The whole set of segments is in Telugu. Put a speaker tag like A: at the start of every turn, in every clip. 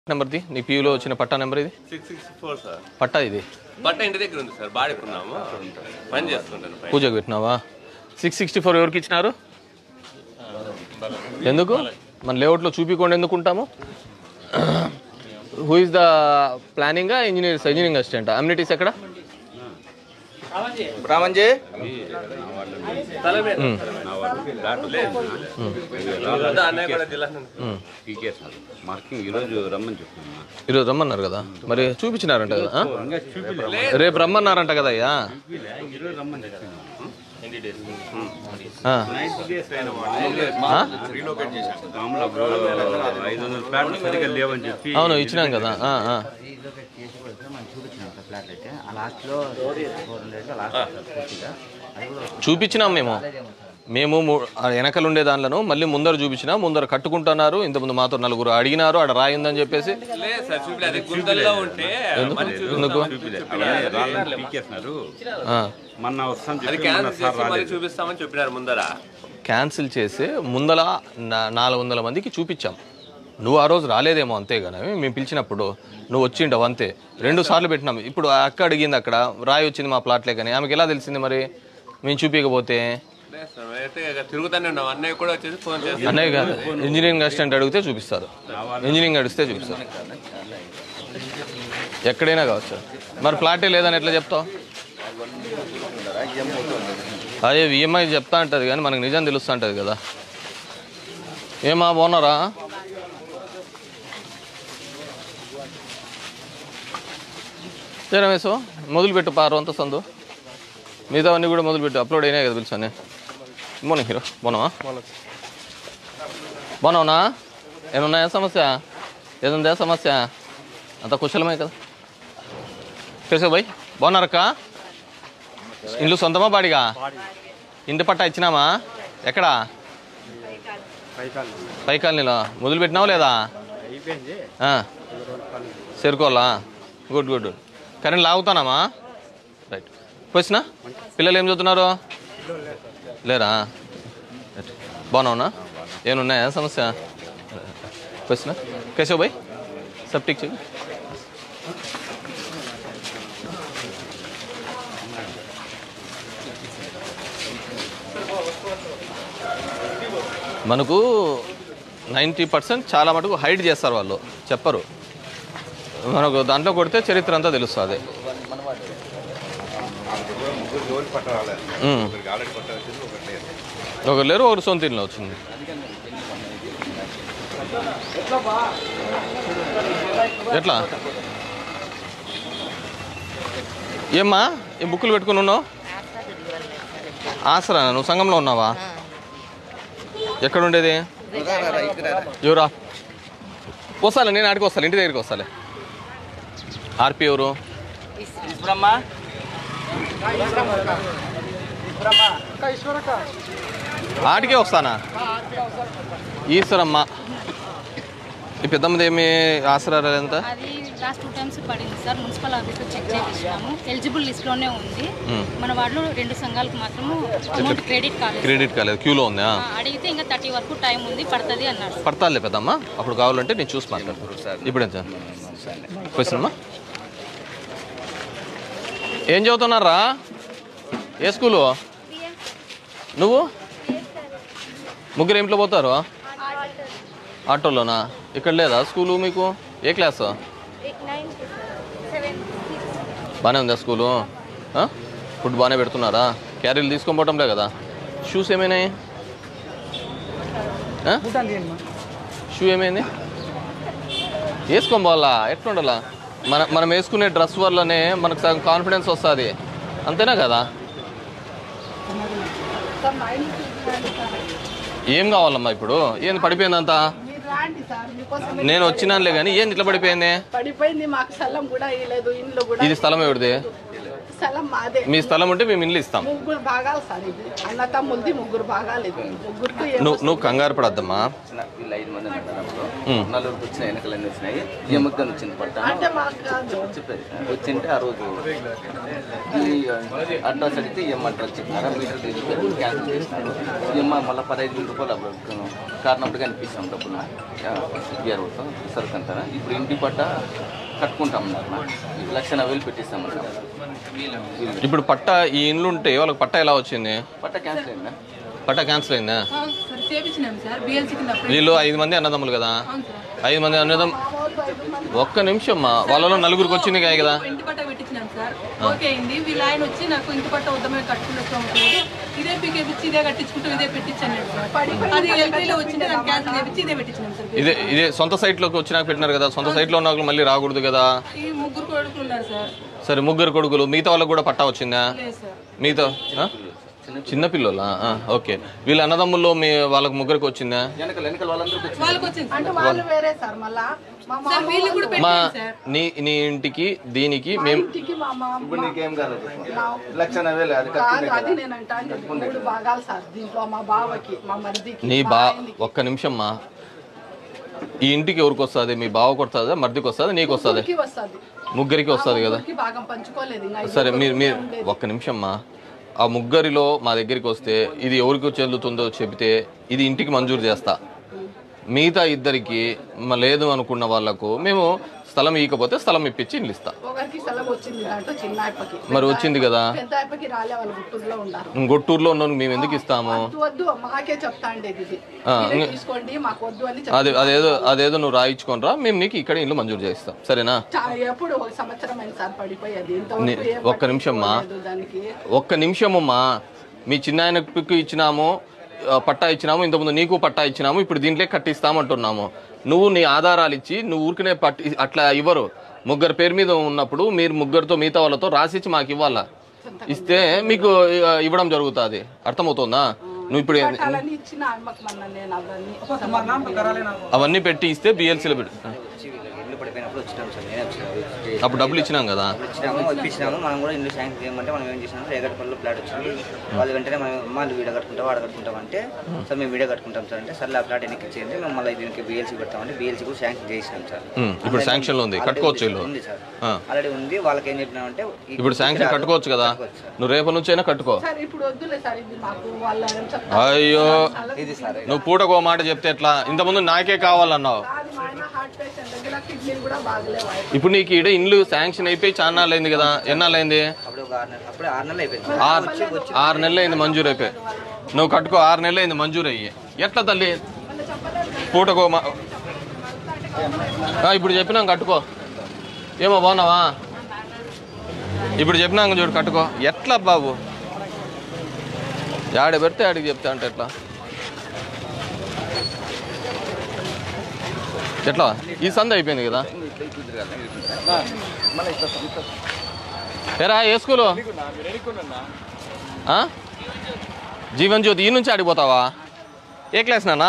A: నెంబర్ది నీ పీయూలో వచ్చిన పట్టా నెంబర్ ఇది
B: సిక్స్ సిక్స్ ఫోర్ సార్
A: పట్టా ఇది
B: బట్ట ఇంటి దగ్గర ఉంది సార్ బాడుకున్నాము పని చేస్తుంటాను పైన.
A: పూజకు పెట్టినావా సిక్స్ సిక్స్టీ ఫోర్ ఎవరికి ఇచ్చినారు ఎందుకు మన లేఅవుట్లో చూపించకుండా ఎందుకు ఉంటాము who is the planning engineers engineering assistant amenities ఎక్కడ
C: రామంజీ
B: స్థలమే
A: ఉమ్,
B: అదే అన్నయ్య కూడా జిల్లా నుండి.
A: ఉమ్.
D: పీకే సార్ మార్కింగ్ ఈరోజు రమ్మని చెప్తున్నా
A: ఈరోజు రమ్మన్నారు కదా మరి చూపించినారంట కదా ఆ?
D: ఇంకా చూపిలే
A: రేపు రమ్మన్నారంట కదా అయ్యా
D: ఈరోజు రమ్మని చెప్తున్నా
A: ఆ.
D: నైన్టీ డేస్ అయిన
A: ఆ?
D: మామూలు ఐదు వందల ప్యాట్లు సరిగా లేవని చెప్పి
A: అవును ఇచ్చినాం కదా ఆ, ఆ.
C: రీలొకేట్ చేసి కూడా మనం చూపించినాం సార్ ఫ్లాట్ అయితే ఆ లాస్ట్లో ఫోర్ హండ్రెడ్ లాస్ట్ పూర్తిగా అది కూడా
A: చూపించినాం మేము
C: అదేమో సార్
A: మేము ము- ఆ వెనకలు ఉండే దానిలను మళ్ళీ ముందర చూపించినా ముందర కట్టుకుంటున్నారు ఇంతకుముందు మాతో నలుగురు అడిగినారు ఆడ రాయిందని చెప్పేసి
B: లేదు సార్ చూపిలే అది గుంతల్లో ఉంటే మళ్ళీ
A: ఎందుకు
D: చూపిలే అవన్నీ రాళ్ళని పీకేస్తున్నారు
A: ఆ.
D: మొన్న వస్తాం
B: అది
D: చెప్పి మొన్న
B: క్యాన్సిల్
D: సార్
B: చేసి మళ్ళీ
D: రాలేదు
B: చూపిస్తామని చెప్పినారు ముందర
A: క్యాన్సిల్ చేసి ముందల నా- నాలుగు వందల మందికి చూపించాం నువ్వు ఆ రోజు రాలేదేమో అంతే కానీ మేము పిలిచినప్పుడు నువ్వు వచ్చిండవు అంతే రెండు సార్లు పెట్టినాం ఇప్పుడు ఆ అక్క అడిగింది అక్కడ రాయి వచ్చింది మా ప్లాట్లే కానీ ఆమెకి ఎలా తెలిసింది మరి మేము చూపించకపోతే
B: లేదు సార్ అయితే ఇక తిరుగుతానే ఉన్నాం అన్నయ్య కూడా వచ్చేసి ఫోన్ చేసి
A: అన్నయ్య కాదు ఇంజనీరింగ్ అసిస్టెంట్ అడిగితే చూపిస్తారు ఇంజనీరింగ్ అడిగితే చూపిస్తారు ఎక్కడైనా కావచ్చు మరి ఫ్లాటే లేదని ఎట్లా చెప్తావు అదే ఈఎంఐ చెప్తా ఉంటుంది కానీ మనకు నిజం తెలుస్తూ ఉంటుంది కదా ఏమా బాగున్నారా ఏ రమేష్ మొదలుపెట్టు పారు అంత సందు మిగతావన్నీ కూడా మొదలుపెట్టు అప్లోడ్ అయినాయి కదా పిలుచానే మార్నింగ్ హీరో బాగున్నావా బాగున్నావునా ఏమన్నాయా సమస్య ఏదుందా సమస్య అంత కుశలమే కదా తెలుసా బాయ్ బాగున్నారక్క ఇల్లు సొంతమా బాడిగా ఇంటి పట్టా ఇచ్చినామా ఎక్కడా పై కాలనీలో మొదలు పెట్టినావు లేదా ఆ. చేరుకోవాలా గుడ్ గుడ్ కరెంట్ లాగుతానామా రైట్ క్వశ్చనా పిల్లలు ఏం చదువుతున్నారు లేరా రైట్. బాగున్నావునా ఏమున్నాయా సమస్య క్వశ్చనా కేశవ్ భాయ్ సబ్ ఠీక్ చెయ్యి మనకు నైంటీ పర్సెంట్ చాలా మటుకు హైడ్ చేస్తారు వాళ్ళు చెప్పరు మనకు దాంట్లో కొడితే చరిత్ర అంతా తెలుస్తుంది ఉమ్. ఒకరు లేరు ఒకరు సొంత ఇల్లు వచ్చింది ఎట్లా ఏమ్మా ఈ బుక్కులు పెట్టుకుని ఉన్నావు ఆసరా నువ్వు సంఘంలో ఉన్నావా ఎక్కడ ఉండేది ఎవరా వస్తాలే నేను ఆడికి వస్తాను ఇంటి దగ్గరికి వస్తాలే ఆర్పి ఎవరు ఆడికే వస్తానా ఈశ్వరమ్మ ఈ పెద్దమ్మది ఏమి ఆసరా ఎంత
E: అది లాస్ట్ టూ టైమ్స్ పడింది సార్ మున్సిపల్ ఆఫీస్లో చెక్ చేయించినాము ఎలిజిబుల్ లిస్ట్లోనే ఉంది
A: మ్మ్.
E: మన వాళ్ళు రెండు సంఘాలకు మాత్రము అమౌంట్ క్రెడిట్ కాలేదు
A: క్రెడిట్ కాలేదు క్యూలో ఉందా
E: ఆ, అడిగితే ఇంకా థర్టీ వరకు టైం ఉంది పడుతుంది అన్నారు సార్.
A: పడతాలే పెద్దమ్మ అప్పుడు కావాలంటే నేను చూసి మాట్లాడతాను ఇప్పుడు ఎంత క్వశ్చన్ అమ్మా ఏం చదువుతున్నారా ఏ స్కూలు నువ్వు ముగ్గురు ఇంట్లో పోతారు ఆటోలోనా ఇక్కడ లేదా స్కూలు మీకు ఏ క్లాస్ బాగానే ఉందా స్కూలు ఆ? ఫుడ్ బాగానే పెడుతున్నారా క్యారీలు తీసుకొని పోవటంలే కదా షూస్ ఏమైనాయి ఆ? షూ ఏమైంది వేసుకొని పోవాలా ఎట్లుండాలా మన మనం వేసుకునే డ్రెస్ వల్లనే మనకు సగం కాన్ఫిడెన్స్ వస్తుంది అంతేనా కదా ఏం కావాలమ్మా ఇప్పుడు ఏంది పడిపోయిందంతా
F: మీరు రాండి సార్ మీకోసం
A: నేను వచ్చినానులే కానీ ఏంది ఇట్లా పడిపోయింది
F: పడిపోయింది మాకు స్థలం కూడా ఇవ్వలేదు ఇండ్లు కూడా
A: ఇది స్థలం ఎవరిది
F: స్థలం మాదే
A: మీ స్థలం ఉంటే మేము ఇల్లు ఇస్తాం
F: ముగ్గురు భాగాలు సార్ ఇది అన్న తమ్ములది ముగ్గురు భాగాలు ఇది ముగ్గురికి ఏం
A: నువ్వు నువ్వు కంగారు పడద్దమ్మా
G: వచ్చిన వీళ్ళు ఐదు మంది ఉన్నప్పుడు నలుగురికి వచ్చిన ఎన్నికలన్నీ వచ్చినాయి ఈ ముగ్గురు వచ్చింది పట్టాను
F: అంటే మాకు కాదు
G: చెప్పేది వచ్చింటే ఆ రోజు ఈ అడ్రస్ అడిగితే ఏం అడ్రస్ చెప్పినారా మీటర్ తీసుకొని క్యాన్సిల్ చేసినారు ఏమో మళ్ళీ పదహైదు వేల రూపాయలు అప్పుడు కారణప్పుడు కనిపిస్తాం డబ్బులు ఇయర్ సరుకు అంటారా ఇప్పుడు ఇంటి పట్ట కట్టుకుంటాం అన్నారు లక్ష నలభై వేలు పెట్టిస్తామన్నారు
A: ఇప్పుడు పట్ట ఈ ఇండ్లు ఉంటే వాళ్ళకి పట్ట ఎలా వచ్చింది
G: పట్ట క్యాన్సిల్ అయిందా
A: పట్ట క్యాన్సిల్ అయిందా
H: సార్ చేపించినాం సార్ బిఎల్సీ కింద
A: వీళ్ళు ఐదు మంది అన్నదమ్ములు కదా ఐదు మంది అన్నదమ్ ఒక్క నిమిషం మా వాళ్ళలో నలుగురికి వచ్చింది కాదు కదా
H: ఇంటి పట్ట పెట్టించినాం సార్ ఓకే అయింది వీళ్ళ ఆయన వచ్చి నాకు ఇంటి పట్ట వద్దమే కట్టుకుంటూ వస్తాం ఇదే పీకేపించి ఇదే కట్టించుకుంటూ ఇదే పెట్టించాను సార్ అది ఎల్పీలో వచ్చింది దాన్ని క్యాన్సిల్ చేపించి ఇదే పెట్టించినాం సార్
A: ఇదే ఇదే సొంత సైట్లోకి వచ్చినాక పెట్టినారు కదా సొంత సైట్లో ఉన్న వాళ్ళు మళ్ళీ రాకూడదు కదా
H: ఈ ముగ్గురు కొడుకులు ఉన్నారు సార్
A: సరే ముగ్గురు కొడుకులు మిగతా వాళ్ళకి కూడా పట్టా వచ్చిందా
H: లేదు సార్
A: మిగతా ఆ? చిన్న పిల్లలా ఆ, ఓకే వీళ్ళ అన్నదమ్ముల్లో మీ వాళ్ళకి ముగ్గురికి వచ్చిందా
G: వెనకలు వెనకలు వాళ్ళందరికీ వచ్చింది
H: వాళ్ళకి వచ్చింది సార్.
F: అంటే వాళ్ళు వేరే సార్ మళ్ళా మా మామ
H: సార్ వీళ్ళు కూడా
A: మా
H: పెట్టాను సార్
A: నీ నీ ఇంటికి దీనికి మేము
F: ఇంటికి మా మామ
G: ఇప్పుడు నీకేం కాలేదు లక్ష నలభై వేలు అది
F: కాదు
G: కట్టుకుంటే
F: అది నేను అంటాను మూడు భాగాలు సార్ దీంట్లో మా బావకి మా మరిదికి
A: నీ
F: మా
A: బా
F: ఆయనకి.
A: ఒక్క నిమిషం మా ఈ ఇంటికి ఎవరికి వస్తుంది మీ బావకు వస్తుందా మర్దికి వస్తుంది నీకు వస్తుంది
F: ముగ్గురికి వస్తుంది
A: ముగ్గురికి వస్తుంది కదా
F: ముగ్గురికి భాగం పంచుకోలేదు ఇంకా
A: సరే మీరు మీరు ఒక్క నిమిషం మా ఆ ముగ్గురిలో మా దగ్గరికి వస్తే ఇది ఎవరికి చెందుతుందో చెబితే ఇది ఇంటికి మంజూరు చేస్తా మిగతా ఇద్దరికి మ- లేదు అనుకున్న వాళ్ళకు మేము స్థలం ఇవ్వకపోతే స్థలం ఇప్పించి ఇల్లు ఇస్తా
F: ఒకరికి స్థలం వచ్చింది దాంట్లో చిన్న ఆయప్పకి
A: మరి వచ్చింది కదా
F: పెద్ద ఆయప్పకి రాలే వాళ్ళు గుంటూరులో ఉన్నారు
A: గొట్టూరులో ఉన్న మేము ఎందుకు ఇస్తాము
F: వద్దు వద్దు మాకే చెప్తా ఉండేది ఇది
A: ఆ,
F: మీరే
A: ఇంక-
F: తీసుకోండి మాకు వద్దు అని
A: అదే అదేదో అదేదో నువ్వు రాయించుకొని రా మేము నీకు ఇక్కడ ఇల్లు మంజూరు చేస్తాం సరేనా
F: చా- ఎప్పుడు ఒక సంవత్సరం అయింది సార్ పడిపోయేది
A: ని-
F: ఇంతవరకు ఏం
A: ఒక్క నిమిషం మా.
F: పట్టించుకోలేదు దానికి
A: ఒక్క నిమిషమమ్మా మీ చిన్నాయనకు ఇచ్చినాము ఆ, పట్టా ఇచ్చినాము ఇంతకుముందు నీకు పట్టా ఇచ్చినాము ఇప్పుడు దీంట్లో కట్టిస్తామంటున్నాము నువ్వు నీ ఆధారాలు ఇచ్చి నువ్వు ఊరికనే పట్టి అట్లా ఇవ్వరు ముగ్గురు పేరు మీద ఉన్నప్పుడు మీరు ముగ్గురితో మిగతా వాళ్ళతో రాసిచ్చి మాకు ఇవ్వాలా ఇస్తే మీకు ఆ, ఇవ్వడం జరుగుతుంది అర్థమవుతుందా నువ్వు ఇప్పుడు ఏ-
F: అలాని ఇచ్చిన అమ్మకి మొన్న నేను అవన్నీ
A: అవన్నీ పెట్టి ఇస్తే బిఎల్సీలో పెట్టి
C: వచ్చి వీళ్ళకి ఇల్లు పడిపోయినప్పుడు వచ్చినాం సార్ నేనే వచ్చినాను
A: అప్పుడు డబ్బులు ఇచ్చినాం కదా
C: వచ్చినాము ఇప్పించినాము మనం కూడా ఇల్లు శాంక్షన్ చేయమంటే మనం ఏం చేసినాము రేగడపల్లిలో ప్లాట్ వచ్చింది వాళ్ళు వెంటనే మనం మళ్ళీ వీడియో కట్టుకుంటాం వాడ కట్టుకుంటాం అంటే సార్ మేము వీడియో కట్టుకుంటాం సార్ అంటే సర్లే ఆ ప్లాట్ ఎన్నికి ఇచ్చేయండి మేము మళ్ళీ దీనికి బీఎల్సీ పెడతామంటే బీఎల్సీ కూడా శాంక్షన్ చేసినాం సార్
A: ఉమ్, ఇప్పుడు శాంక్షన్ లో ఉంది
C: Already
A: కట్టుకోవచ్చు
C: ఉంది
A: ఇల్లు
C: సార్. ఉంది సార్
A: ఆ.
C: ఆల్రెడీ ఉంది వాళ్ళకి ఏం చెప్పినామంటే ఈ-
A: ఇప్పుడు శాంక్షన్ కట్టుకోవచ్చు కదా
C: కట్టుకోవచ్చు సార్.
A: నువ్వు రేపటి నుంచి అయినా కట్టుకో
F: సార్ ఇప్పుడు వద్దులే సార్ ఇది మాకు వాళ్ళు ఏం చెప్తారు
A: అయ్యో
C: ఇది సార్
A: నువ్వు పూటకో మాట చెప్తే ఎట్లా ఇంతకుముందు నాకే కావాలన్నావు
F: కాదు మా ఆయన హార్ట్ పేషెంట్ దగ్గర కిడ్నీలు కూడా బాగలేవు ఆయన.
A: ఇప్పుడు నీకు ఈడ ఇండ్లు శాంక్షన్ అయిపోయి చాలా అయింది కదా ఎన్నాళ్ళైంది
C: అప్పుడు ఒక ఆరు నెలలు అప్పుడే ఆరు నెలలు అయిపోయింది సార్.
A: ఆరు ఆరు నెలలు అయింది మంజూరు అయిపోయి నువ్వు కట్టుకో ఆరు నెలలు అయింది మంజూరు అయ్యి ఎట్లా తల్లి పూటకో మా ఆ, ఇప్పుడు చెప్పినాం కట్టుకో ఏమో బాగున్నావా ఇప్పుడు చెప్పినాక చూడు కట్టుకో ఎట్లా బాబు ఆడ పెడితే ఆడికి చెప్తా అంటే ఎట్లా ఎట్లా ఈ సంద అయిపోయింది కదా ఎరా ఏ స్కూలు ఆ? జీవన్ జ్యోతి ఈ నుంచి ఆడిపోతావా ఏ క్లాస్ నానా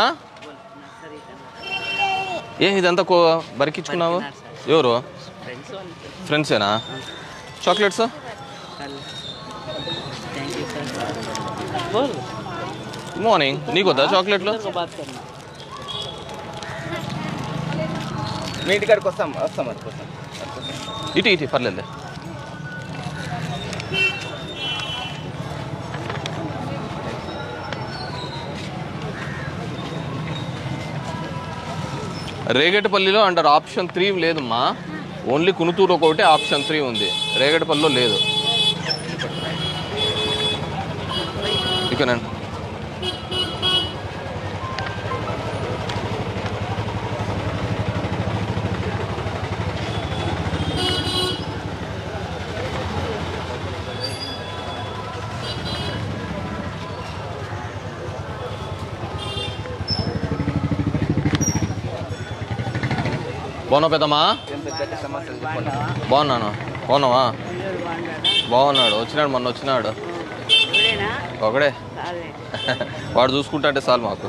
A: ఏ ఇదంతా కో బరికించుకున్నావు ఎవరు ఫ్రెండ్సేనా చాక్లెట్స్ మార్నింగ్ నీకు వద్దా చాక్లెట్లు
G: మీ ఇంటికాడికి వస్తాం వస్తాం అది వస్తాం
A: ఇటు ఇటు పర్లేదు రేగటిపల్లిలో అంటారు ఆప్షన్ త్రీ లేదమ్మా ఓన్లీ కునుతూరు ఒకటి ఆప్షన్ త్రీ ఉంది రేగటిపల్లిలో లేదు ఇకనండి బాగున్నావు పెద్దమ్మా
G: పెద్ద సమస్యలు చెప్పండి
A: బాగున్నాను బాగున్నావా బాగున్నాడు వచ్చినాడు మొన్న వచ్చినాడు ఒకడే వాడు చూసుకుంటా అంటే చాలు మాకు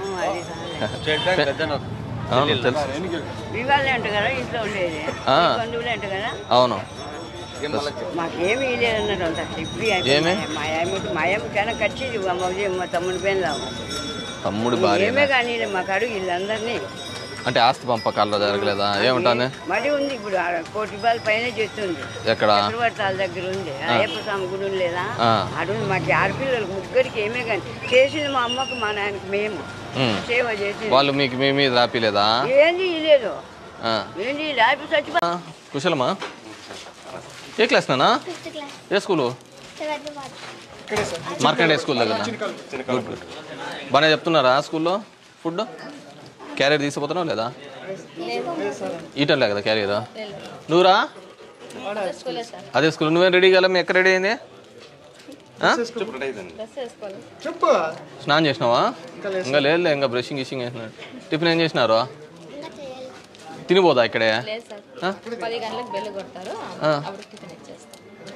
A: అవును తెలుసు
I: మీ వాళ్ళే అంట కదా ఇంట్లో ఉండేది
A: ఆ.
I: బంధువులే అంట కదా
A: అవును
I: మాకేమీ లేదన్నారు అంత ఇప్పుడు
A: ఏమి?
I: మా అమ్మ మా అమ్మ కన్నా కచ్చేది మా మమ్మీ మా తమ్ముడి పైన
A: తమ్ముడి భార్య
I: ఏమే కానీ మాకు అడుగు వీళ్ళందరినీ
A: అంటే ఆస్తి పంపకాల్లో జరగలేదా ఏముంటాను
I: మడి ఉంది ఇప్పుడు ఆడ కోటి రూపాయల పైన చేస్తుంది
A: ఎక్కడ
I: చక్రవర్తాల దగ్గర ఉంది అయ్యప్ప స్వామి గుడి ఉంది లేదా
A: ఆ.
I: అడుగు మాకు ఆడపిల్లలు ముగ్గురికి ఏమే కానీ చేసింది మా అమ్మకు మా నాయనకి మేము
A: ఉమ్.
I: సేవ చేసింది
A: వాళ్ళు మీకు మీ మీద రాపిలేదా
I: ఏంది లేదు
A: ఆ.
I: ఏంది లేకపోతే చచ్చిపో
A: ఆ, కుశలమా ఏ క్లాస్ నానా ఏ స్కూలు మార్కండే స్కూల్ దగ్గర గుడ్ గుడ్ బాగానే చెప్తున్నారా స్కూల్లో ఫుడ్ క్యారియర్ తీసుకుపోతున్నావు లేదా ఈటంలే కదా క్యారియర్ నువ్వురా అదే స్కూల్ నువ్వేం రెడీ కాలే మీ ఎక్కడ రెడీ అయింది ఆ? స్నానం చేసినావా ఇంకా లేదు ఇంకా బ్రషింగ్ గిషింగ్ చేసినాడు టిఫిన్ ఏం చేసినారు తినిపోదా ఇక్కడే
E: లేదు సార్
A: ఆ?
E: పది గంటలకు బెల్లు కొడతారు
A: ఆ.
E: అప్పుడు టిఫిన్ ఇచ్చేస్తాం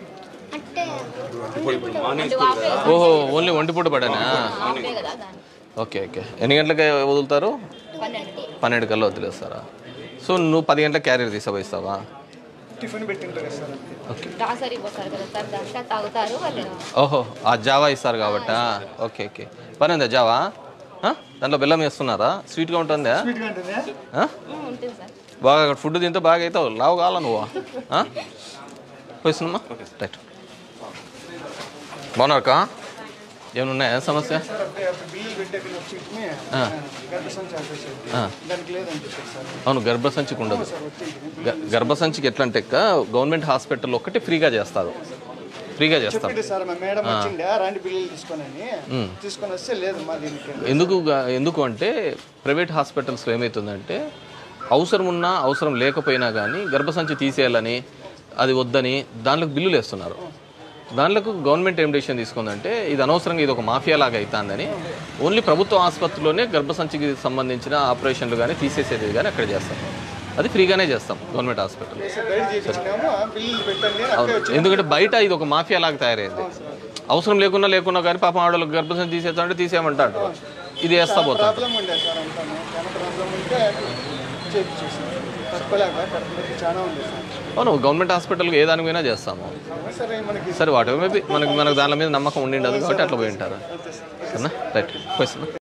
A: ఓహో ఓన్లీ ఒంటి పూట పడానా
E: ఆపే కదా దాన్ని
A: ఓకే ఓకే ఎన్ని గంటలకి వదులుతారు
E: పన్నెండు
A: పన్నెండు కల్లా వదిలేస్తారా సో నువ్వు పది గంటలకు క్యారియర్ తీసుకుపోయిస్తావా
E: దాసరి పోతారు కదా సార్ దాంట్లో తాగుతారు వాళ్ళు
A: ఓహో ఆ జావా ఇస్తారు కాబట్టా ఓకే ఓకే పని ఉందా జావా ఆ? దాంట్లో బెల్లం వేస్తున్నారా స్వీట్గా ఉంటుందా ఆ?
E: ఉంటుంది సార్
A: బాగా ఫుడ్ తింటే బాగా అవుతావు లావు కావాలా నువ్వు పోయిస్తున్నామా రైట్ బాగున్నారక్క ఏమైనా ఉన్నాయా సమస్య ఆ. ఆ. అవును గర్భసంచికి ఉండదు గ- గర్భసంచికి ఎట్లా అంటే గవర్నమెంట్ హాస్పిటల్ ఒకటి ఫ్రీగా చేస్తారు ఫ్రీగా చేస్తారు
J: సార్ మా మేడం వచ్చిండే రాండి బిల్లులు తీసుకొని
A: ఉమ్.
J: తీసుకొని వస్తే లేదు మా దీనికి
A: ఎందుకు గా- ఎందుకు అంటే ప్రైవేట్ హాస్పిటల్స్లో ఏమవుతుందంటే అవసరం ఉన్నా అవసరం లేకపోయినా కానీ గర్భసంచి తీసేయాలని అది వద్దని దాంట్లోకి బిల్లులు వేస్తున్నారు దాంట్లోకి గవర్నమెంట్ ఏం డెసిషన్ తీసుకుందంటే ఇది అనవసరంగా ఇది ఒక మాఫియా లాగా అవుతుందని ఓన్లీ ప్రభుత్వ ఆసుపత్రిలోనే గర్భసంచికి సంబంధించిన ఆపరేషన్లు కానీ తీసేసేది కానీ అక్కడ చేస్తాం అది ఫ్రీగానే చేస్తాం గవర్నమెంట్ హాస్పిటల్
J: బయట చేయించినాము బిల్లులు పెట్టండి అని
A: అవును ఎందుకంటే బయట ఇది ఒక మాఫియా లాగా తయారైంది అవసరం లేకున్నా లేకున్నా కానీ పాపం ఆడవాళ్ళకి గర్భసంచి తీసేస్తామంటే తీసేయమంటాడు ఇది వేస్తా పోతాం
J: ప్రాబ్లం ఉండే సార్ అంటాను చాలా ప్రాబ్లం ఉంటే చేయించేసాను తట్టుకోలేక కడుపులోకి చాలా ఉంది సార్
A: అవును గవర్నమెంట్ హాస్పిటల్కి ఏ దానికైనా చేస్తాము
J: సరే మనకి
A: సరే వాటి మేబీ మనకి మనకు దాని మీద నమ్మకం ఉండి ఉండదు కాబట్టి అట్లా పోయి ఉంటారు సరేనా రైట్ క్వశ్చన్